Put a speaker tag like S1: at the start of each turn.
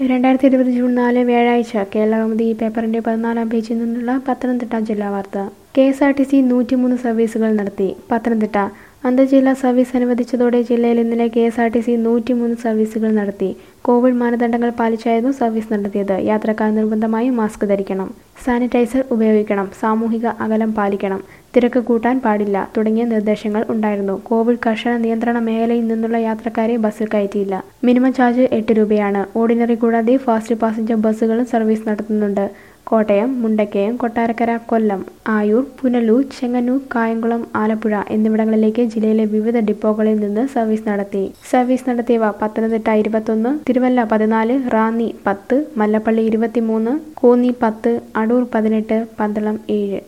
S1: രണ്ടായിരത്തി ഇരുപത് ജൂൺ നാല് വ്യാഴാഴ്ച കേരളകൗമുദി ഈ പേപ്പറിന്റെ പതിനാലാം പേജിൽ നിന്നുള്ള പത്തനംതിട്ട ജില്ലാ വാർത്ത K S R T C നൂറ്റിമൂന്ന് സർവീസുകൾ നടത്തി പത്തനംതിട്ട അന്തർജില്ലാ സർവീസ് അനുവദിച്ചതോടെ ജില്ലയിൽ ഇന്നലെ K S R T C നൂറ്റിമൂന്ന് സർവീസുകൾ നടത്തി കോവിഡ് മാനദണ്ഡങ്ങൾ പാലിച്ചായിരുന്നു സർവീസ് നടത്തിയത് യാത്രക്കാർ നിർബന്ധമായും മാസ്ക് ധരിക്കണം സാനിറ്റൈസർ ഉപയോഗിക്കണം സാമൂഹിക അകലം പാലിക്കണം തിരക്ക് കൂട്ടാൻ പാടില്ല തുടങ്ങിയ നിർദ്ദേശങ്ങൾ ഉണ്ടായിരുന്നു കോവിഡ് കർശന നിയന്ത്രണ മേഖലയിൽ നിന്നുള്ള യാത്രക്കാരെ ബസ്സിൽ കയറ്റിയില്ല മിനിമം ചാർജ് എട്ട് രൂപയാണ് ഓർഡിനറി കൂടാതെ ഫാസ്റ്റ് പാസഞ്ചർ ബസ്സുകളും സർവീസ് നടത്തുന്നുണ്ട് കോട്ടയം മുണ്ടക്കയം കൊട്ടാരക്കര കൊല്ലം ആയൂർ പുനലൂർ ചെങ്ങന്നൂർ കായംകുളം ആലപ്പുഴ എന്നിവിടങ്ങളിലേക്ക് ജില്ലയിലെ വിവിധ ഡിപ്പോകളിൽ നിന്ന് സർവീസ് നടത്തി സർവീസ് നടത്തിയവ പത്തനംതിട്ട ഇരുപത്തൊന്ന് തിരുവല്ല പതിനാല് റാന്നി പത്ത് മല്ലപ്പള്ളി ഇരുപത്തിമൂന്ന് കോന്നി പത്ത് അടൂർ പതിനെട്ട് പന്തളം ഏഴ്